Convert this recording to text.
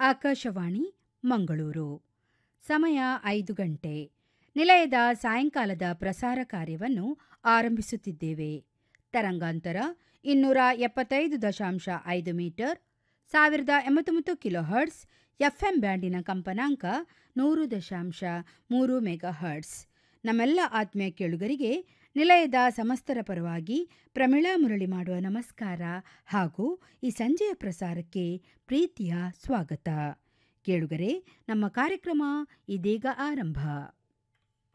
ಆಕಾಶವಾಣಿ ಮಂಗಳೂರು ಸಮಯ ಐದು ಗಂಟೆ ನಿಲಯದ ಸಾಯಂಕಾಲದ ಪ್ರಸಾರ ಕಾರ್ಯವನ್ನು ಆರಂಭಿಸುತ್ತಿದ್ದೇವೆ ತರಂಗಾಂತರ ಇನ್ನೂರ ಎಪ್ಪತ್ತೈದು ದಶಾಂಶ ಐದು ಮೀಟರ್ ಸಾವಿರದ ಎಂಬತ್ತೊಂಬತ್ತು ಕಿಲೋ ಹರ್ಟ್ಸ್ ಎಫ್ಎಂ ಬ್ಯಾಂಡಿನ ಕಂಪನಾಂಕ ನೂರು ದಶಾಂಶ ಮೂರು ಮೆಗಾ ಹರ್ಟ್ಸ್ ನಮ್ಮೆಲ್ಲ ಆತ್ಮೀಯ ಕೇಳುಗರಿಗೆ ನಿಲಯದ ಸಮಸ್ತರ ಪರವಾಗಿ ಪ್ರಮಿಳಾ ಮುರಳಿ ಮಾಡುವ ನಮಸ್ಕಾರ ಹಾಗೂ ಈ ಸಂಜೆಯ ಪ್ರಸಾರಕ್ಕೆ ಪ್ರೀತಿಯ ಸ್ವಾಗತ ಕೇಳುಗರೆ ನಮ್ಮ ಕಾರ್ಯಕ್ರಮ ಇದೀಗ ಆರಂಭ